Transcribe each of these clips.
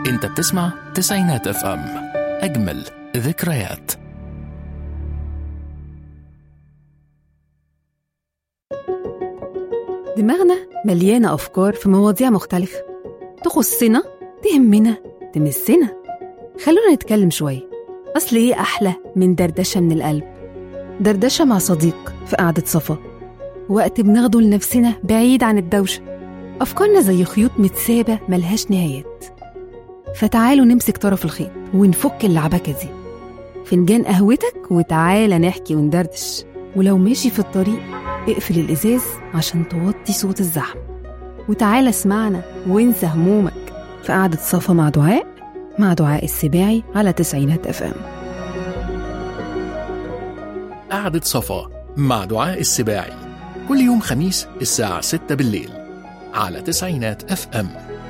انت بتسمع تسعينات اف ام اجمل ذكريات دماغنا مليانة أفكار في مواضيع مختلفة تخصنا تهمنا تمسنا خلونا نتكلم شوية أصل إيه أحلى من دردشة من القلب دردشة مع صديق في قعدة صفا وقت بناخده لنفسنا بعيد عن الدوشة أفكارنا زي خيوط متسابة ملهاش نهايات فتعالوا نمسك طرف الخيط ونفك اللعبكة دي فنجان قهوتك وتعالى نحكي وندردش ولو ماشي في الطريق اقفل الإزاز عشان توطي صوت الزحمة وتعالى اسمعنا وانسى همومك في قعدة صفا مع دعاء مع دعاء السباعي على تسعينات اف ام قعدة صفا مع دعاء السباعي كل يوم خميس الساعة 6 بالليل على تسعينات اف ام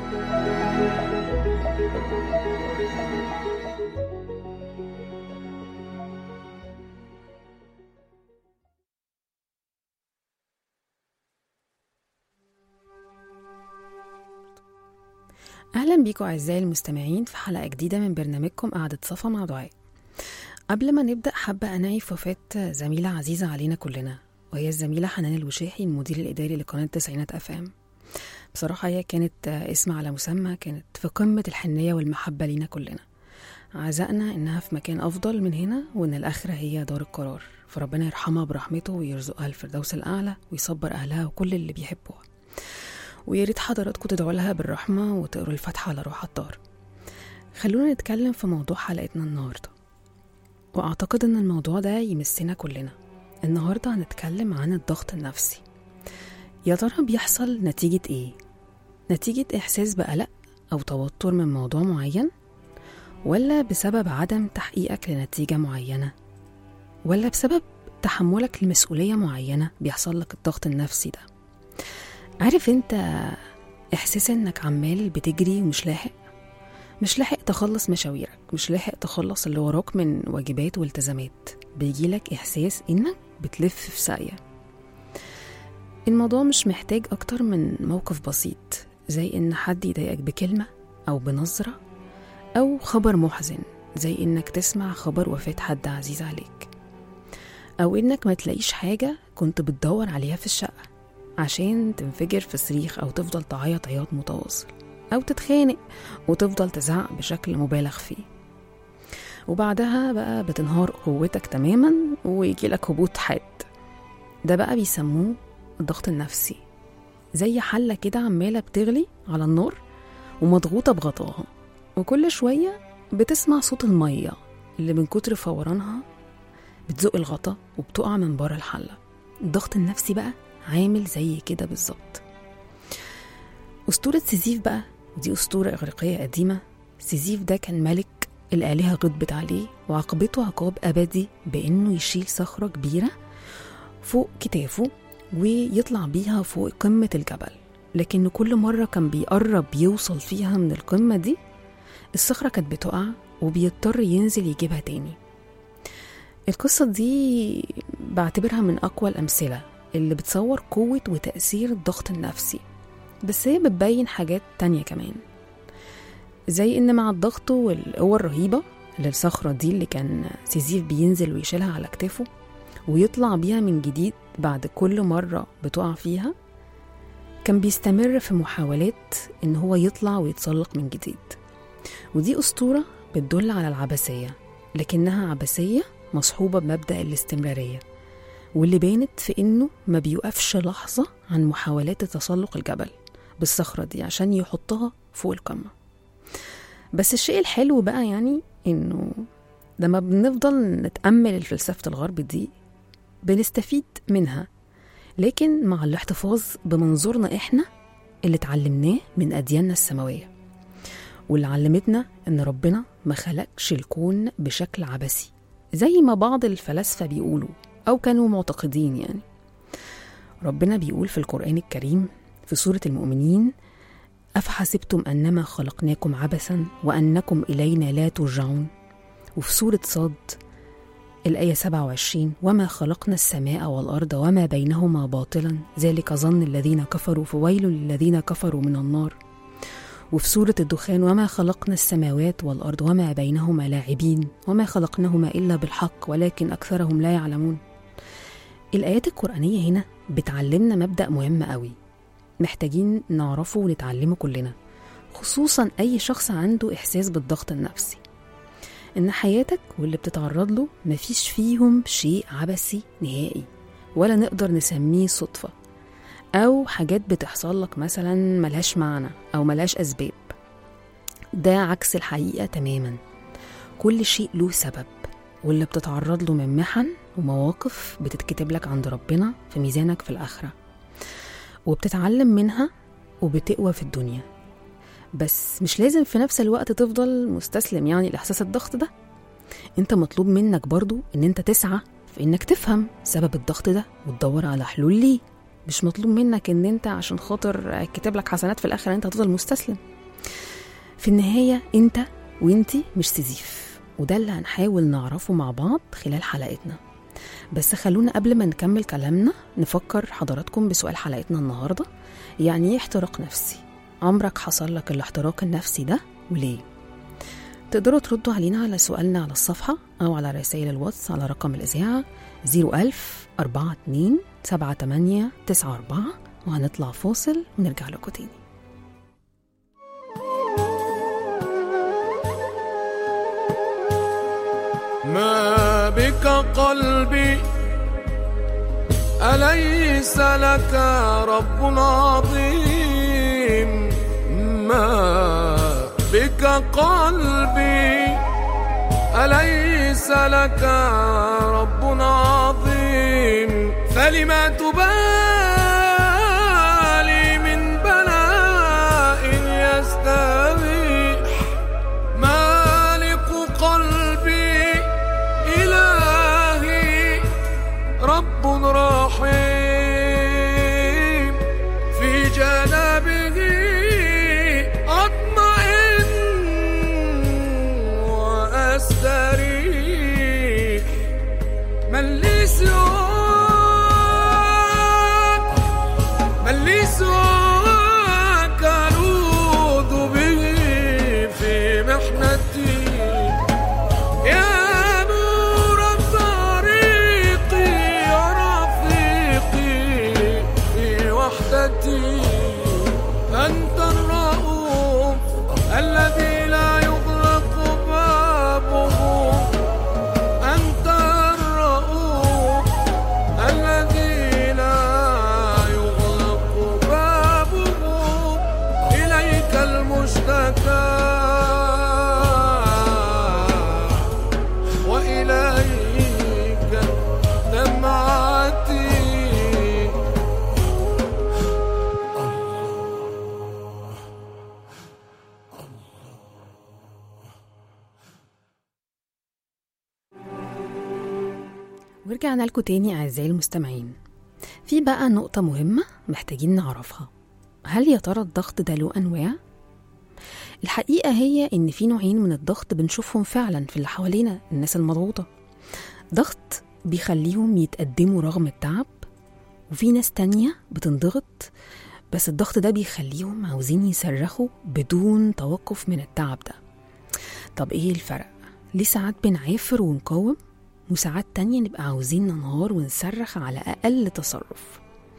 أهلا بيكم أعزائي المستمعين في حلقة جديدة من برنامجكم قعدة صفا مع دعاء قبل ما نبدأ حابة أنعي في وفاة زميلة عزيزة علينا كلنا وهي الزميلة حنان الوشاحي المدير الإداري لقناة تسعينات أف أم بصراحة هي كانت اسم على مسمى كانت في قمة الحنية والمحبة لينا كلنا عزقنا إنها في مكان أفضل من هنا وإن الآخرة هي دار القرار فربنا يرحمها برحمته ويرزقها الفردوس الأعلى ويصبر أهلها وكل اللي بيحبوها ويا ريت حضراتكم تدعوا لها بالرحمة وتقروا الفاتحة على روح الطار خلونا نتكلم في موضوع حلقتنا النهاردة وأعتقد إن الموضوع ده يمسنا كلنا النهاردة هنتكلم عن الضغط النفسي يا ترى بيحصل نتيجة إيه؟ نتيجة إحساس بقلق أو توتر من موضوع معين؟ ولا بسبب عدم تحقيقك لنتيجة معينة؟ ولا بسبب تحملك لمسؤولية معينة بيحصل لك الضغط النفسي ده؟ عارف انت احساس انك عمال بتجري ومش لاحق مش لاحق تخلص مشاويرك مش لاحق تخلص اللي وراك من واجبات والتزامات بيجيلك احساس انك بتلف في ساقية الموضوع مش محتاج اكتر من موقف بسيط زي ان حد يضايقك بكلمة او بنظرة او خبر محزن زي انك تسمع خبر وفاة حد عزيز عليك او انك ما تلاقيش حاجة كنت بتدور عليها في الشقة عشان تنفجر في صريخ أو تفضل تعيط عياط متواصل أو تتخانق وتفضل تزعق بشكل مبالغ فيه وبعدها بقى بتنهار قوتك تماما ويجيلك هبوط حاد ده بقى بيسموه الضغط النفسي زي حلة كده عمالة بتغلي على النار ومضغوطة بغطاها وكل شوية بتسمع صوت المية اللي من كتر فورانها بتزق الغطا وبتقع من بره الحلة الضغط النفسي بقى عامل زي كده بالظبط أسطورة سيزيف بقى ودي أسطورة إغريقية قديمة سيزيف ده كان ملك الآلهة غضبت عليه وعاقبته عقاب أبدي بإنه يشيل صخرة كبيرة فوق كتافه ويطلع بيها فوق قمة الجبل لكن كل مرة كان بيقرب يوصل فيها من القمة دي الصخرة كانت بتقع وبيضطر ينزل يجيبها تاني القصة دي بعتبرها من أقوى الأمثلة اللي بتصور قوة وتأثير الضغط النفسي بس هي بتبين حاجات تانية كمان زي إن مع الضغط والقوة الرهيبة للصخرة دي اللي كان سيزيف بينزل ويشيلها على كتافه ويطلع بيها من جديد بعد كل مرة بتقع فيها كان بيستمر في محاولات إن هو يطلع ويتسلق من جديد ودي أسطورة بتدل على العبثية لكنها عبثية مصحوبة بمبدأ الاستمرارية واللي بانت في انه ما بيوقفش لحظة عن محاولات تسلق الجبل بالصخرة دي عشان يحطها فوق القمة بس الشيء الحلو بقى يعني انه لما بنفضل نتأمل فلسفة الغرب دي بنستفيد منها لكن مع الاحتفاظ بمنظورنا احنا اللي اتعلمناه من أدياننا السماوية واللي علمتنا ان ربنا ما خلقش الكون بشكل عبثي زي ما بعض الفلاسفة بيقولوا أو كانوا معتقدين يعني ربنا بيقول في القرآن الكريم في سورة المؤمنين أفحسبتم أنما خلقناكم عبثا وأنكم إلينا لا ترجعون وفي سورة صاد الآية 27 وما خلقنا السماء والأرض وما بينهما باطلا ذلك ظن الذين كفروا فويل للذين كفروا من النار وفي سورة الدخان وما خلقنا السماوات والأرض وما بينهما لاعبين وما خلقناهما إلا بالحق ولكن أكثرهم لا يعلمون الآيات القرآنية هنا بتعلمنا مبدأ مهم قوي محتاجين نعرفه ونتعلمه كلنا خصوصا أي شخص عنده إحساس بالضغط النفسي إن حياتك واللي بتتعرض له مفيش فيهم شيء عبثي نهائي ولا نقدر نسميه صدفة أو حاجات بتحصل لك مثلا ملهاش معنى أو ملهاش أسباب ده عكس الحقيقة تماما كل شيء له سبب واللي بتتعرض له من محن ومواقف بتتكتب لك عند ربنا في ميزانك في الآخرة وبتتعلم منها وبتقوى في الدنيا بس مش لازم في نفس الوقت تفضل مستسلم يعني لإحساس الضغط ده انت مطلوب منك برضو ان انت تسعى في انك تفهم سبب الضغط ده وتدور على حلول ليه مش مطلوب منك ان انت عشان خاطر كتب لك حسنات في الاخر انت هتفضل مستسلم في النهاية انت وانتي مش سيزيف وده اللي هنحاول نعرفه مع بعض خلال حلقتنا بس خلونا قبل ما نكمل كلامنا نفكر حضراتكم بسؤال حلقتنا النهاردة يعني ايه احتراق نفسي عمرك حصل لك الاحتراق النفسي ده وليه تقدروا تردوا علينا على سؤالنا على الصفحة أو على رسائل الواتس على رقم الإذاعة 01000 42 78 94 وهنطلع فاصل ونرجع لكم تاني ما بك قلبي أليس لك رب عظيم ما بك قلبي أليس لك رب عظيم فلما تبالي من بلاء يستبيح مالك قلبي إلهي رب رحيم في جنبه أطمئن وأستريح من لي سواك من لي سواك ألوذ به في محنتي يا نور الطريق يا رفيقي في وحدتي أنت الرؤوف الذي لا يغلق بابه أنت الرؤوف الذي لا يغلق بابه إليك المشتكى وإليك دمعتي ورجعنا لكم تاني أعزائي المستمعين في بقى نقطة مهمة محتاجين نعرفها هل يا ترى الضغط ده له أنواع؟ الحقيقة هي إن في نوعين من الضغط بنشوفهم فعلا في اللي حوالينا الناس المضغوطة ضغط بيخليهم يتقدموا رغم التعب وفي ناس تانية بتنضغط بس الضغط ده بيخليهم عاوزين يصرخوا بدون توقف من التعب ده طب ايه الفرق؟ ليه ساعات بنعافر ونقاوم وساعات تانية نبقى عاوزين ننهار ونصرخ على أقل تصرف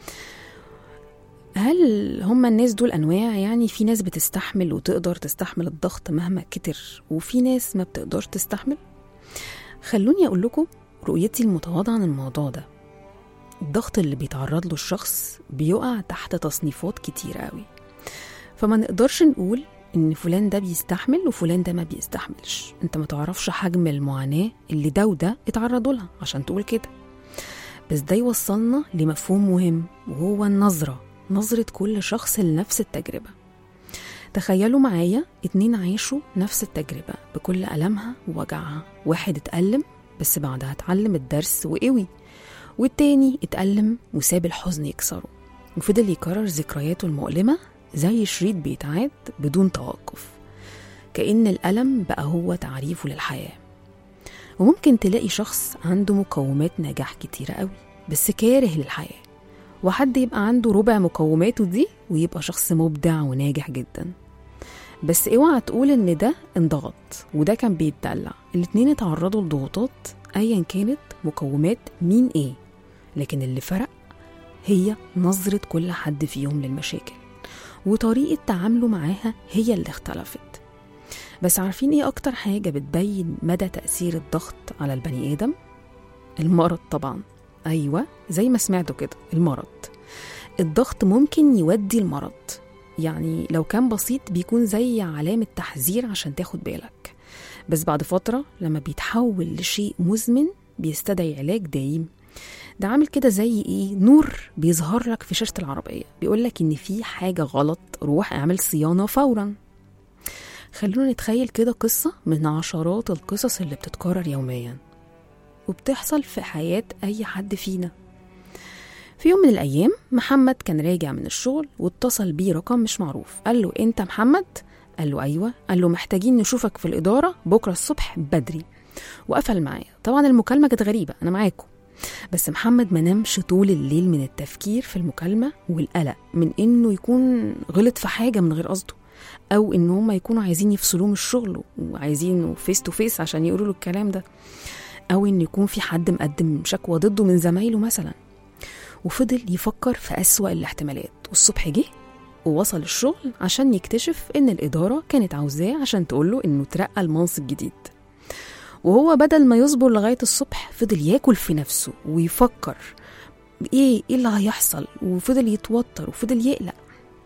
هل هما الناس دول أنواع يعني في ناس بتستحمل وتقدر تستحمل الضغط مهما كتر وفي ناس ما بتقدرش تستحمل خلوني أقول لكم رؤيتي المتواضعة عن الموضوع ده الضغط اللي بيتعرض له الشخص بيقع تحت تصنيفات كتير قوي فما نقدرش نقول ان فلان ده بيستحمل وفلان ده ما بيستحملش انت ما تعرفش حجم المعاناة اللي ده وده اتعرضوا لها عشان تقول كده بس ده يوصلنا لمفهوم مهم وهو النظرة نظرة كل شخص لنفس التجربة تخيلوا معايا اتنين عاشوا نفس التجربة بكل ألمها ووجعها واحد اتألم بس بعدها اتعلم الدرس وقوي والتاني اتألم وساب الحزن يكسره وفضل يكرر ذكرياته المؤلمة زي شريط بيتعاد بدون توقف كأن الألم بقى هو تعريفه للحياة وممكن تلاقي شخص عنده مقومات نجاح كتيرة قوي بس كاره للحياة وحد يبقى عنده ربع مقوماته دي ويبقى شخص مبدع وناجح جدا بس اوعى تقول ان ده انضغط وده كان بيتدلع الاتنين اتعرضوا لضغوطات ايا كانت مقومات مين ايه لكن اللي فرق هي نظرة كل حد فيهم للمشاكل وطريقة تعامله معاها هي اللي اختلفت بس عارفين ايه اكتر حاجة بتبين مدى تأثير الضغط على البني آدم؟ المرض طبعا أيوة زي ما سمعتوا كده المرض الضغط ممكن يودي المرض يعني لو كان بسيط بيكون زي علامة تحذير عشان تاخد بالك بس بعد فترة لما بيتحول لشيء مزمن بيستدعي علاج دايم ده عامل كده زي ايه نور بيظهر لك في شاشة العربية بيقول لك ان في حاجة غلط روح اعمل صيانة فورا خلونا نتخيل كده قصة من عشرات القصص اللي بتتكرر يوميا وبتحصل في حياة أي حد فينا في يوم من الأيام محمد كان راجع من الشغل واتصل بيه رقم مش معروف قال له أنت محمد؟ قال له أيوة قال له محتاجين نشوفك في الإدارة بكرة الصبح بدري وقفل معايا طبعا المكالمة كانت غريبة أنا معاكم بس محمد ما نامش طول الليل من التفكير في المكالمة والقلق من إنه يكون غلط في حاجة من غير قصده أو إن هما يكونوا عايزين يفصلوه من الشغل وعايزينه فيس تو فيس عشان يقولوا له الكلام ده أو إن يكون في حد مقدم شكوى ضده من زمايله مثلا وفضل يفكر في أسوأ الاحتمالات والصبح جه ووصل الشغل عشان يكتشف إن الإدارة كانت عاوزاه عشان تقوله إنه اترقى لمنصب جديد وهو بدل ما يصبر لغاية الصبح فضل ياكل في نفسه ويفكر ايه ايه اللي هيحصل وفضل يتوتر وفضل يقلق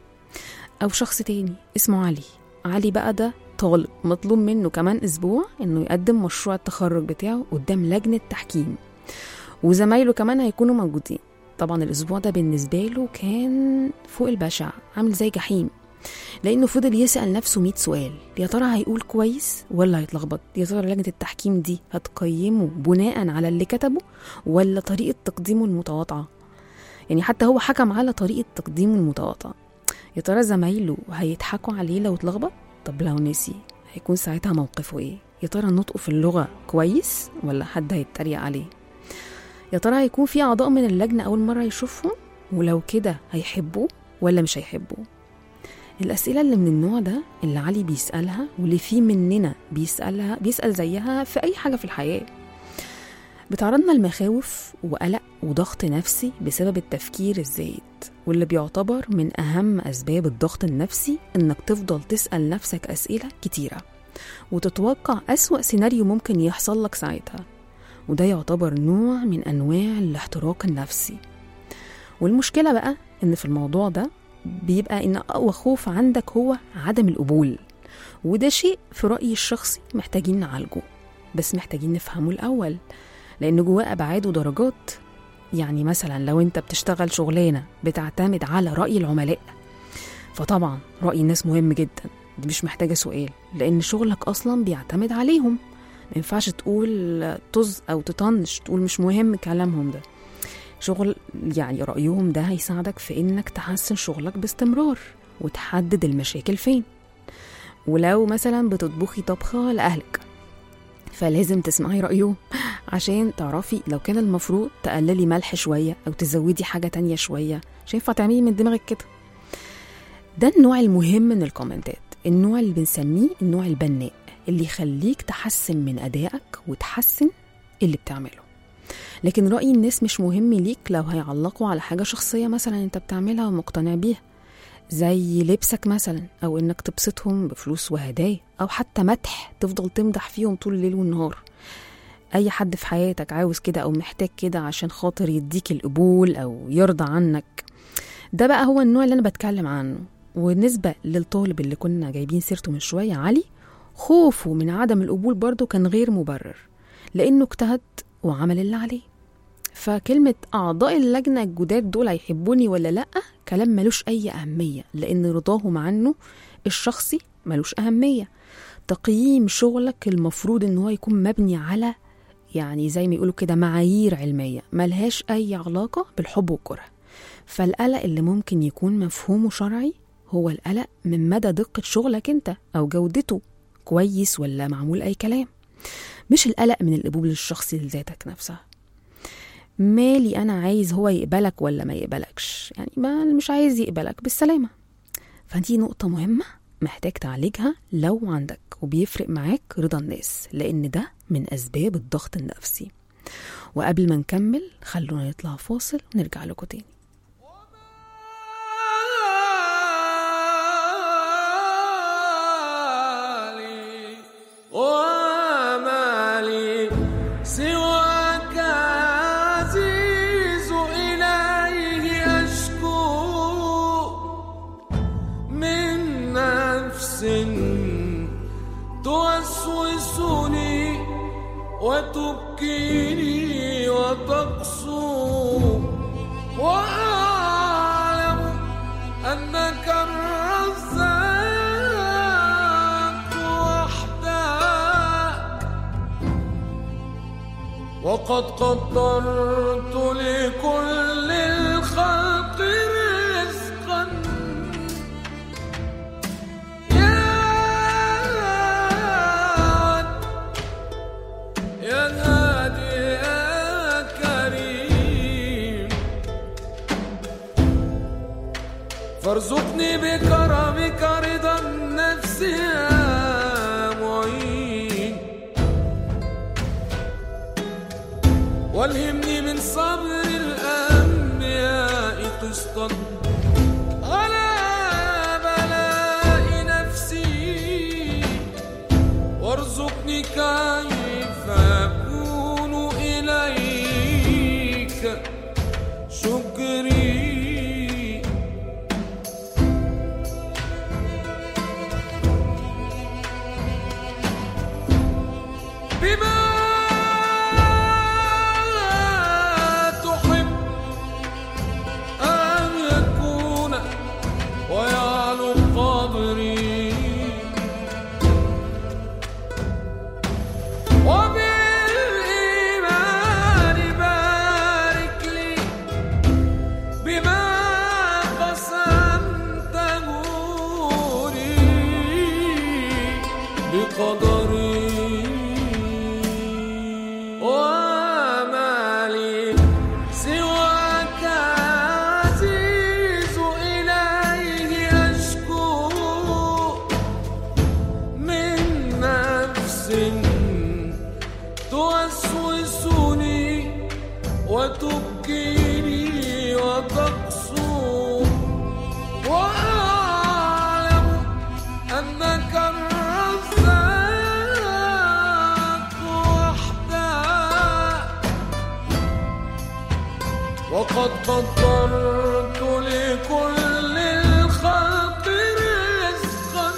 او شخص تاني اسمه علي علي بقى ده طالب مطلوب منه كمان اسبوع انه يقدم مشروع التخرج بتاعه قدام لجنة تحكيم وزمايله كمان هيكونوا موجودين طبعا الاسبوع ده بالنسبة له كان فوق البشع عامل زي جحيم لانه فضل يسال نفسه 100 سؤال يا ترى هيقول كويس ولا هيتلخبط يا ترى لجنه التحكيم دي هتقيمه بناء على اللي كتبه ولا طريقه تقديمه المتواضعه يعني حتى هو حكم على طريقه تقديمه المتواضعه يا ترى زمايله هيضحكوا عليه لو اتلخبط طب لو نسي هيكون ساعتها موقفه ايه يا ترى نطقه في اللغه كويس ولا حد هيتريق عليه يا ترى هيكون في اعضاء من اللجنه اول مره يشوفهم ولو كده هيحبوه ولا مش هيحبوه الأسئلة اللي من النوع ده اللي علي بيسألها واللي في مننا بيسألها بيسأل زيها في أي حاجة في الحياة بتعرضنا لمخاوف وقلق وضغط نفسي بسبب التفكير الزايد واللي بيعتبر من أهم أسباب الضغط النفسي إنك تفضل تسأل نفسك أسئلة كتيرة وتتوقع أسوأ سيناريو ممكن يحصل لك ساعتها وده يعتبر نوع من أنواع الاحتراق النفسي والمشكلة بقى إن في الموضوع ده بيبقى إن أقوى خوف عندك هو عدم القبول وده شيء في رأيي الشخصي محتاجين نعالجه بس محتاجين نفهمه الأول لأن جواه أبعاد ودرجات يعني مثلا لو أنت بتشتغل شغلانة بتعتمد على رأي العملاء فطبعا رأي الناس مهم جدا دي مش محتاجة سؤال لأن شغلك أصلا بيعتمد عليهم ما ينفعش تقول طز أو تطنش تقول مش مهم كلامهم ده شغل يعني رأيهم ده هيساعدك في إنك تحسن شغلك باستمرار وتحدد المشاكل فين ولو مثلا بتطبخي طبخة لأهلك فلازم تسمعي رأيهم عشان تعرفي لو كان المفروض تقللي ملح شوية أو تزودي حاجة تانية شوية مش هينفع تعملي من دماغك كده ده النوع المهم من الكومنتات النوع اللي بنسميه النوع البناء اللي يخليك تحسن من أدائك وتحسن اللي بتعمله لكن رأي الناس مش مهم ليك لو هيعلقوا على حاجة شخصية مثلا انت بتعملها ومقتنع بيها زي لبسك مثلا او انك تبسطهم بفلوس وهدايا او حتى مدح تفضل تمدح فيهم طول الليل والنهار اي حد في حياتك عاوز كده او محتاج كده عشان خاطر يديك القبول او يرضى عنك ده بقى هو النوع اللي انا بتكلم عنه وبالنسبة للطالب اللي كنا جايبين سيرته من شوية علي خوفه من عدم القبول برضه كان غير مبرر لأنه اجتهد وعمل اللي عليه فكلمة أعضاء اللجنة الجداد دول هيحبوني ولا لأ كلام ملوش أي أهمية لأن رضاهم عنه الشخصي ملوش أهمية تقييم شغلك المفروض إن هو يكون مبني على يعني زي ما يقولوا كده معايير علمية ملهاش أي علاقة بالحب والكره فالقلق اللي ممكن يكون مفهومه شرعي هو القلق من مدى دقة شغلك أنت أو جودته كويس ولا معمول أي كلام مش القلق من القبول الشخصي لذاتك نفسها مالي انا عايز هو يقبلك ولا ما يقبلكش يعني ما مش عايز يقبلك بالسلامه فدي نقطه مهمه محتاج تعالجها لو عندك وبيفرق معاك رضا الناس لأن ده من أسباب الضغط النفسي وقبل ما نكمل خلونا نطلع فاصل ونرجع لكم تاني ومالي ومالي سواك عزيز إليه أشكو من نفس توسوسني وتبكيني وتقسو وأعلم أنك الرزاق وحدك وقد قدرت لكل الخلق رزقا يا يا هادي يا كريم فارزقني بكرمك رضا النفس يا معين والهمني من صبر الأنبياء قسطا على بلاء نفسي وارزقني كيف أكون إليك شكري بما تحب أن يكون ويعلو قدري وبالإيمان بارك لي بما قسمته لي بقدري وما لي سواك عزيز إليه أشكو من نفس توسوسني وتبكيني وتقسو وأعلم أنك الرزاق وحدك وقد قدرت لكل الخلق رزقا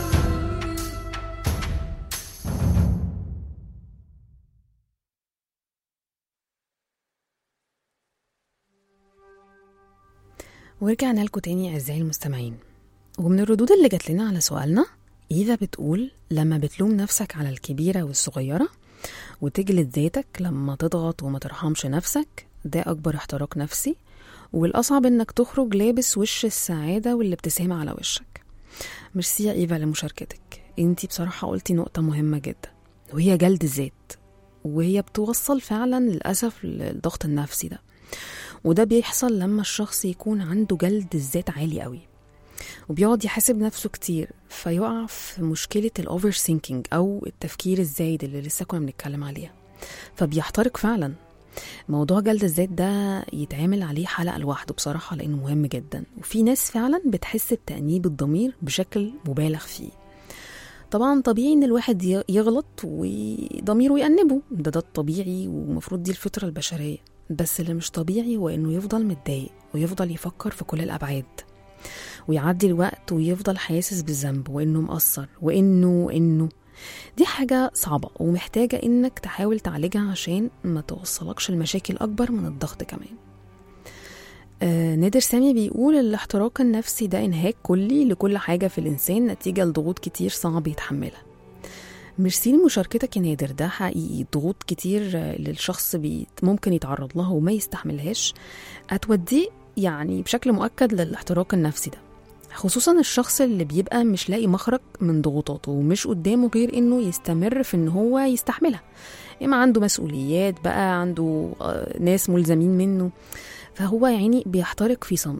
ورجعنا لكم تاني أعزائي المستمعين ومن الردود اللي جات لنا على سؤالنا إذا بتقول لما بتلوم نفسك على الكبيرة والصغيرة وتجلد ذاتك لما تضغط وما ترحمش نفسك ده أكبر احتراق نفسي والأصعب إنك تخرج لابس وش السعادة والابتسامة على وشك ميرسي يا إيفا لمشاركتك انتي بصراحة قلتي نقطة مهمة جدا وهي جلد الذات وهي بتوصل فعلا للأسف للضغط النفسي ده وده بيحصل لما الشخص يكون عنده جلد الذات عالي قوي وبيقعد يحاسب نفسه كتير فيقع في مشكلة الأوفر سينكينج أو التفكير الزايد اللي لسه كنا بنتكلم عليها فبيحترق فعلا موضوع جلد الذات ده يتعمل عليه حلقة لوحده بصراحة لأنه مهم جدا وفي ناس فعلا بتحس بتأنيب الضمير بشكل مبالغ فيه طبعا طبيعي ان الواحد ي- يغلط وضميره يأنبه ده ده الطبيعي ومفروض دي الفطرة البشرية بس اللي مش طبيعي هو انه يفضل متضايق ويفضل يفكر في كل الأبعاد ويعدي الوقت ويفضل حاسس بالذنب وانه مقصر وانه انه دي حاجة صعبة ومحتاجة انك تحاول تعالجها عشان ما توصلكش المشاكل اكبر من الضغط كمان آه نادر سامي بيقول الاحتراق النفسي ده انهاك كلي لكل حاجة في الانسان نتيجة لضغوط كتير صعب يتحملها ميرسي لمشاركتك يا نادر ده حقيقي ضغوط كتير آه، اللي الشخص بي ممكن يتعرض لها وما يستحملهاش هتوديه يعني بشكل مؤكد للاحتراق النفسي ده خصوصا الشخص اللي بيبقى مش لاقي مخرج من ضغوطاته ومش قدامه غير انه يستمر في ان هو يستحملها اما عنده مسؤوليات بقى عنده آه، ناس ملزمين منه فهو يعني بيحترق في صمت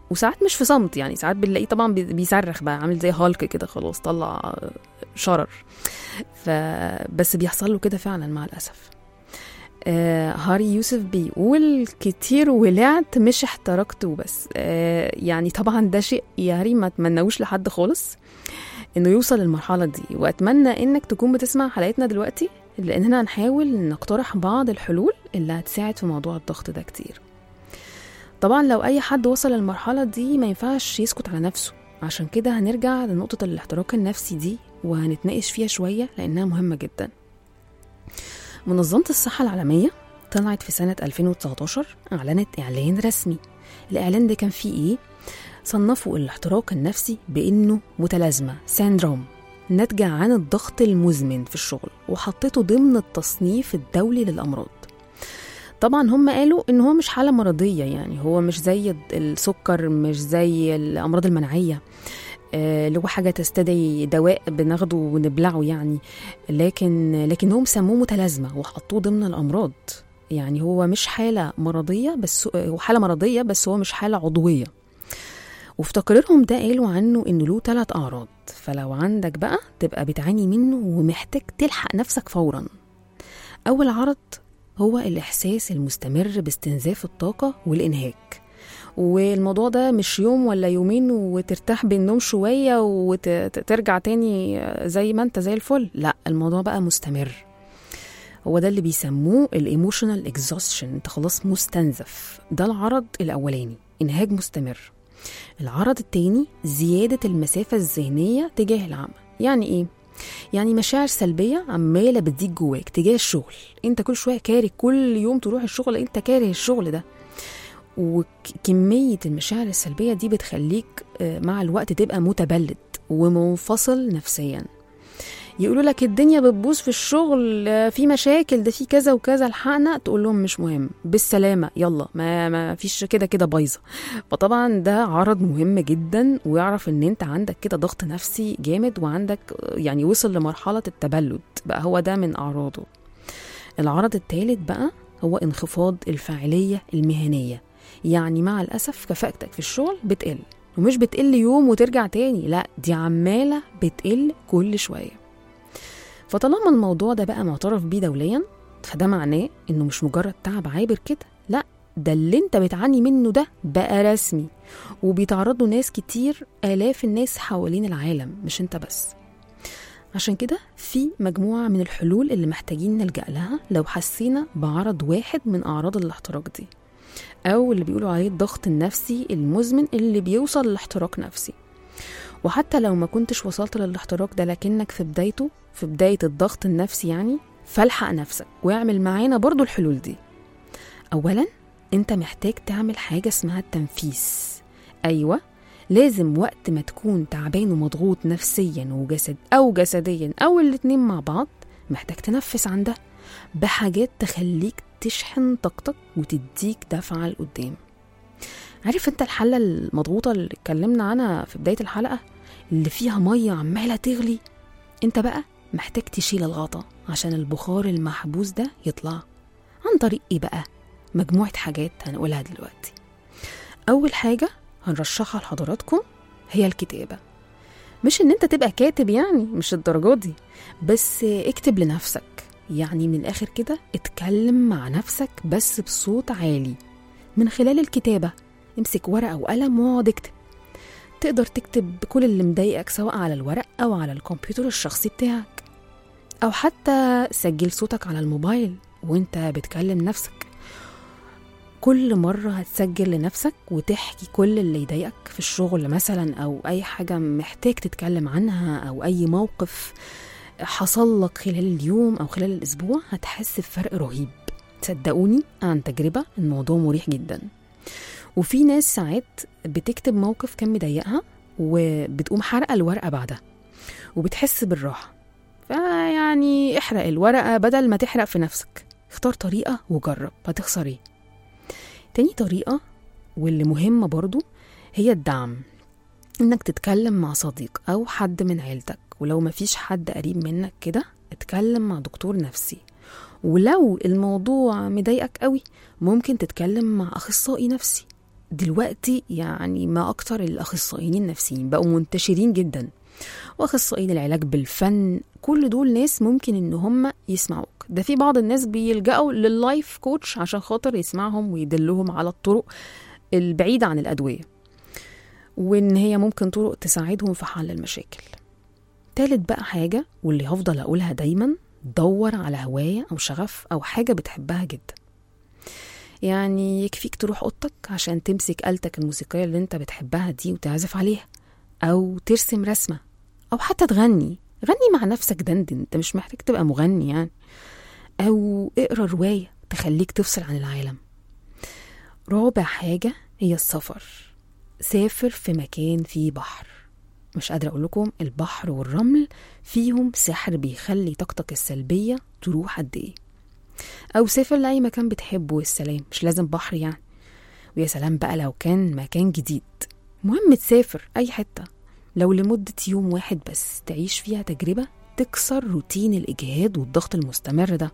وساعات مش في صمت يعني ساعات بنلاقيه طبعا بي- بيصرخ بقى عامل زي هالك كده خلاص طلع شرر فبس بيحصل له كده فعلا مع الأسف آه هاري يوسف بيقول كتير ولعت مش احترقت وبس آه يعني طبعا ده شيء يا هاري ما اتمنوش لحد خالص انه يوصل للمرحله دي واتمنى انك تكون بتسمع حلقتنا دلوقتي لاننا هنحاول نقترح بعض الحلول اللي هتساعد في موضوع الضغط ده كتير طبعا لو اي حد وصل للمرحله دي ما ينفعش يسكت على نفسه عشان كده هنرجع لنقطه الاحتراق النفسي دي وهنتناقش فيها شويه لانها مهمه جدا منظمه الصحه العالميه طلعت في سنه 2019 اعلنت اعلان رسمي الاعلان ده كان فيه ايه صنفوا الاحتراق النفسي بانه متلازمه سيندروم ناتجه عن الضغط المزمن في الشغل وحطيته ضمن التصنيف الدولي للامراض طبعا هم قالوا ان هو مش حاله مرضيه يعني هو مش زي السكر مش زي الامراض المناعيه آه، اللي هو حاجه تستدعي دواء بناخده ونبلعه يعني لكن لكنهم سموه متلازمه وحطوه ضمن الامراض يعني هو مش حاله مرضيه بس هو حاله مرضيه بس هو مش حاله عضويه وفي تقريرهم ده قالوا عنه انه له ثلاث اعراض فلو عندك بقى تبقى بتعاني منه ومحتاج تلحق نفسك فورا اول عرض هو الاحساس المستمر باستنزاف الطاقه والانهاك والموضوع ده مش يوم ولا يومين وترتاح بالنوم شويه وترجع تاني زي ما انت زي الفل لا الموضوع بقى مستمر هو ده اللي بيسموه الايموشنال اكزوستشن انت خلاص مستنزف ده العرض الاولاني انهاك مستمر العرض التاني زيادة المسافة الذهنية تجاه العمل يعني ايه؟ يعني مشاعر سلبية عمالة بتزيد جواك تجاه الشغل انت كل شوية كاره كل يوم تروح الشغل انت كاره الشغل ده وكمية المشاعر السلبية دي بتخليك آه، مع الوقت تبقى متبلد ومنفصل نفسيا يقولوا لك الدنيا بتبوظ في الشغل آه، في مشاكل ده في كذا وكذا الحقنا تقول لهم مش مهم بالسلامة يلا ما, ما فيش كده كده بايظة فطبعا ده عرض مهم جدا ويعرف ان انت عندك كده ضغط نفسي جامد وعندك آه، يعني وصل لمرحلة التبلد بقى هو ده من اعراضه العرض الثالث بقى هو انخفاض الفاعلية المهنية يعني مع الأسف كفاءتك في الشغل بتقل ومش بتقل يوم وترجع تاني لا دي عمالة بتقل كل شوية فطالما الموضوع ده بقى معترف بيه دوليا فده معناه انه مش مجرد تعب عابر كده لا ده اللي انت بتعاني منه ده بقى رسمي وبيتعرضوا ناس كتير آلاف الناس حوالين العالم مش انت بس عشان كده في مجموعة من الحلول اللي محتاجين نلجأ لها لو حسينا بعرض واحد من أعراض الاحتراق دي أو اللي بيقولوا عليه الضغط النفسي المزمن اللي بيوصل لاحتراق نفسي وحتى لو ما كنتش وصلت للاحتراق ده لكنك في بدايته في بداية الضغط النفسي يعني فالحق نفسك واعمل معانا برضو الحلول دي أولا أنت محتاج تعمل حاجة اسمها التنفيس أيوة لازم وقت ما تكون تعبان ومضغوط نفسيا وجسد أو جسديا أو الاتنين مع بعض محتاج تنفس عن ده بحاجات تخليك تشحن طاقتك وتديك دفعة لقدام عارف انت الحلة المضغوطة اللي اتكلمنا عنها في بداية الحلقة اللي فيها مية عمالة تغلي انت بقى محتاج تشيل الغطا عشان البخار المحبوس ده يطلع عن طريق ايه بقى مجموعة حاجات هنقولها دلوقتي أول حاجة هنرشحها لحضراتكم هي الكتابة مش ان انت تبقى كاتب يعني مش الدرجات دي بس اكتب لنفسك يعني من الآخر كده اتكلم مع نفسك بس بصوت عالي من خلال الكتابة امسك ورقة وقلم واقعد اكتب تقدر تكتب كل اللي مضايقك سواء على الورق أو على الكمبيوتر الشخصي بتاعك أو حتى سجل صوتك على الموبايل وانت بتكلم نفسك كل مرة هتسجل لنفسك وتحكي كل اللي يضايقك في الشغل مثلا أو أي حاجة محتاج تتكلم عنها أو أي موقف حصل لك خلال اليوم أو خلال الأسبوع هتحس بفرق رهيب صدقوني عن تجربة الموضوع مريح جدا وفي ناس ساعات بتكتب موقف كان مضايقها وبتقوم حرقة الورقة بعدها وبتحس بالراحة فيعني احرق الورقة بدل ما تحرق في نفسك اختار طريقة وجرب هتخسر ايه تاني طريقة واللي مهمة برضو هي الدعم انك تتكلم مع صديق او حد من عيلتك ولو مفيش حد قريب منك كده اتكلم مع دكتور نفسي ولو الموضوع مضايقك قوي ممكن تتكلم مع اخصائي نفسي دلوقتي يعني ما أكتر الأخصائيين النفسيين بقوا منتشرين جدا واخصائيين العلاج بالفن كل دول ناس ممكن ان هم يسمعوك ده في بعض الناس بيلجأوا لللايف كوتش عشان خاطر يسمعهم ويدلهم على الطرق البعيدة عن الأدوية وإن هي ممكن طرق تساعدهم في حل المشاكل تالت بقى حاجة واللي هفضل أقولها دايما دور على هواية أو شغف أو حاجة بتحبها جدا يعني يكفيك تروح أوضتك عشان تمسك آلتك الموسيقية اللي انت بتحبها دي وتعزف عليها أو ترسم رسمة أو حتى تغني غني مع نفسك دندن انت مش محتاج تبقى مغني يعني أو اقرا رواية تخليك تفصل عن العالم رابع حاجة هي السفر سافر في مكان فيه بحر مش قادرة أقول لكم البحر والرمل فيهم سحر بيخلي طاقتك السلبية تروح قد إيه أو سافر لأي مكان بتحبه والسلام مش لازم بحر يعني ويا سلام بقى لو كان مكان جديد مهم تسافر أي حتة لو لمدة يوم واحد بس تعيش فيها تجربة تكسر روتين الإجهاد والضغط المستمر ده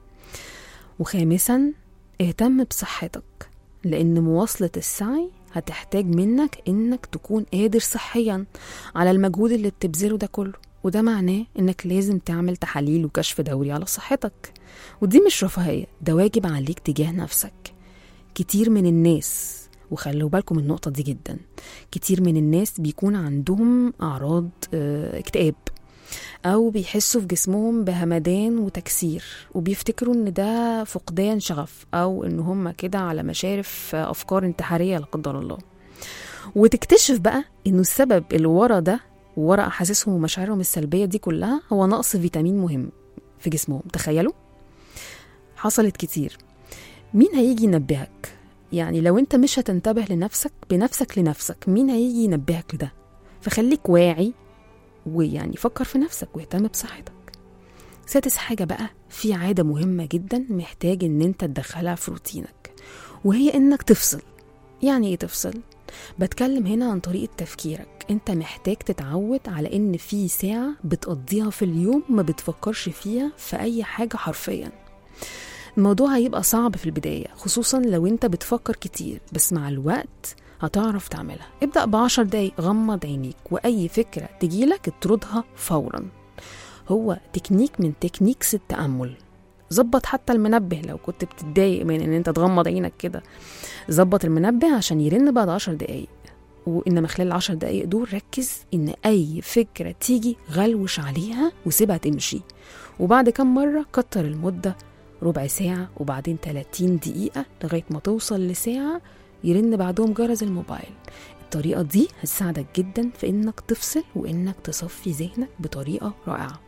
وخامسا اهتم بصحتك لأن مواصلة السعي هتحتاج منك إنك تكون قادر صحيا على المجهود اللي بتبذله ده كله وده معناه إنك لازم تعمل تحاليل وكشف دوري على صحتك ودي مش رفاهية ده واجب عليك تجاه نفسك كتير من الناس وخلوا بالكم من النقطة دي جدا كتير من الناس بيكون عندهم أعراض آه، اكتئاب أو بيحسوا في جسمهم بهمدان وتكسير وبيفتكروا إن ده فقدان شغف أو إن هم كده على مشارف آه، أفكار انتحارية لا قدر الله وتكتشف بقى إنه السبب اللي ورا ده ورا أحاسيسهم ومشاعرهم السلبية دي كلها هو نقص فيتامين مهم في جسمهم تخيلوا حصلت كتير مين هيجي ينبهك يعني لو انت مش هتنتبه لنفسك بنفسك لنفسك مين هيجي ينبهك لده فخليك واعي ويعني فكر في نفسك واهتم بصحتك سادس حاجة بقى في عادة مهمة جدا محتاج ان انت تدخلها في روتينك وهي انك تفصل يعني ايه تفصل؟ بتكلم هنا عن طريقة تفكيرك انت محتاج تتعود على ان في ساعة بتقضيها في اليوم ما بتفكرش فيها في اي حاجة حرفيا الموضوع هيبقى صعب في البداية خصوصا لو انت بتفكر كتير بس مع الوقت هتعرف تعملها ابدأ بعشر دقايق غمض عينيك وأي فكرة تجيلك اطردها فورا هو تكنيك من تكنيكس التأمل ظبط حتى المنبه لو كنت بتتضايق من ان انت تغمض عينك كده ظبط المنبه عشان يرن بعد عشر دقايق وانما خلال العشر دقايق دول ركز ان اي فكرة تيجي غلوش عليها وسيبها تمشي وبعد كم مرة كتر المدة ربع ساعة وبعدين 30 دقيقة لغاية ما توصل لساعة يرن بعدهم جرس الموبايل الطريقة دي هتساعدك جدا في انك تفصل وانك تصفي ذهنك بطريقة رائعة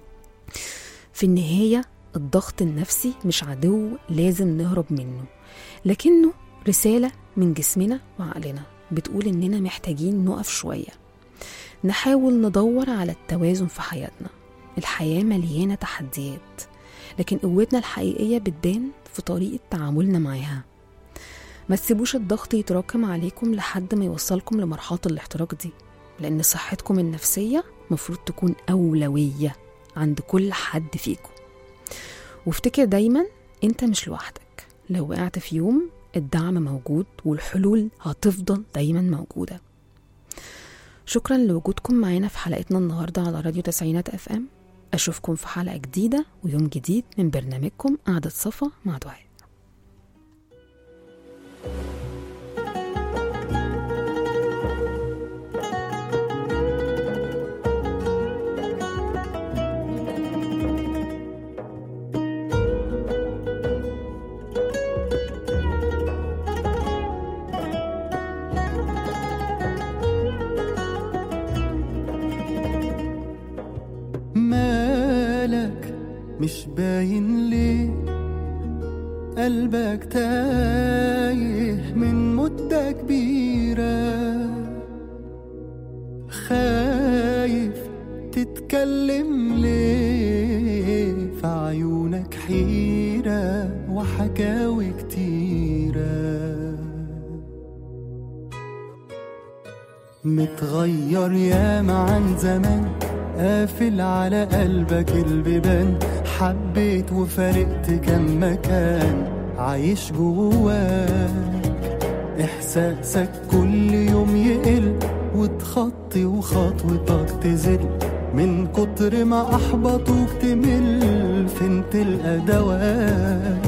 في النهاية الضغط النفسي مش عدو لازم نهرب منه لكنه رسالة من جسمنا وعقلنا بتقول إننا محتاجين نقف شوية نحاول ندور على التوازن في حياتنا الحياة مليانة تحديات لكن قوتنا الحقيقية بتبان في طريقة تعاملنا معاها ما تسيبوش الضغط يتراكم عليكم لحد ما يوصلكم لمرحلة الاحتراق دي لأن صحتكم النفسية مفروض تكون أولوية عند كل حد فيكم وافتكر دايما انت مش لوحدك لو وقعت في يوم الدعم موجود والحلول هتفضل دايما موجودة شكرا لوجودكم معانا في حلقتنا النهاردة على راديو تسعينات اف ام اشوفكم في حلقة جديدة ويوم جديد من برنامجكم قعدة صفا مع دعاء مالك مش باين ليه قلبك تايه من مدة كبيرة خايف تتكلم ليه في عيونك حيرة وحكاوي كتيرة متغير ياما عن زمان قافل على قلبك البيبان حبيت وفارقت كم مكان عايش جواك إحساسك كل يوم يقل وتخطي وخطوتك تزل من كتر ما أحبطوك تمل فين تلقى دواء